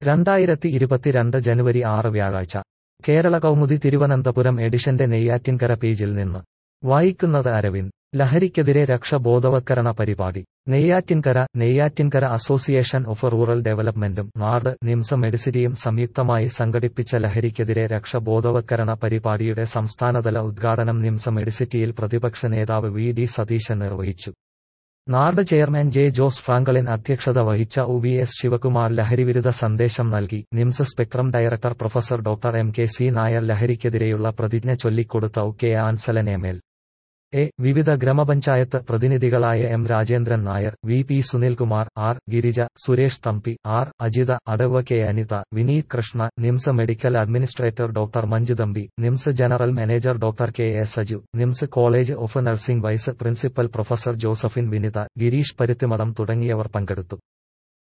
രണ്ടായിരത്തി ഇരുപത്തിരണ്ട് ജനുവരി ആറ് വ്യാഴാഴ്ച കേരള കൗമുദി തിരുവനന്തപുരം എഡിഷന്റെ നെയ്യാറ്റിൻകര പേജിൽ നിന്ന് വായിക്കുന്നത് അരവിന്ദ് ലഹരിക്കെതിരെ രക്ഷ ബോധവത്കരണ പരിപാടി Neyyattinkara Neyyattinkara association of rural ഡെവലപ്മെന്റും നാട് നിംസ മെഡിസിറ്റിയും സംയുക്തമായി സംഘടിപ്പിച്ച ലഹരിക്കെതിരെ രക്ഷ ബോധവത്കരണ പരിപാടിയുടെ സംസ്ഥാനതല ഉദ്ഘാടനം നിംസ മെഡിസിറ്റിയിൽ പ്രതിപക്ഷ നേതാവ് വി ഡി സതീശൻ നിർവഹിച്ചു NARD chairman J Jose Franklin അധ്യക്ഷത വഹിച്ച ഒ വി എസ് ശിവകുമാർ ലഹരിവിരുദ്ധ സന്ദേശം നൽകി NIMS spectrum director professor doctor M K C Nair ലഹരിക്കെതിരെയുള്ള പ്രതിജ്ഞ ചൊല്ലിക്കൊടുത്ത O K Ansalan M L A വിവിധ ഗ്രാമപഞ്ചായത്ത് പ്രതിനിധികളായ M Rajendran Nair V P Sunilkumar R Girija Suresh Thampi R Ajitha അടവ് K Anitha Vineeth Krishna NIMS medical administrator doctor Manjuthampi NIMS general manager doctor K A Saju NIMS college of nursing vice principal professor Josephine Vinitha Gireesh Paruthimadam തുടങ്ങിയവർ പങ്കെടുത്തു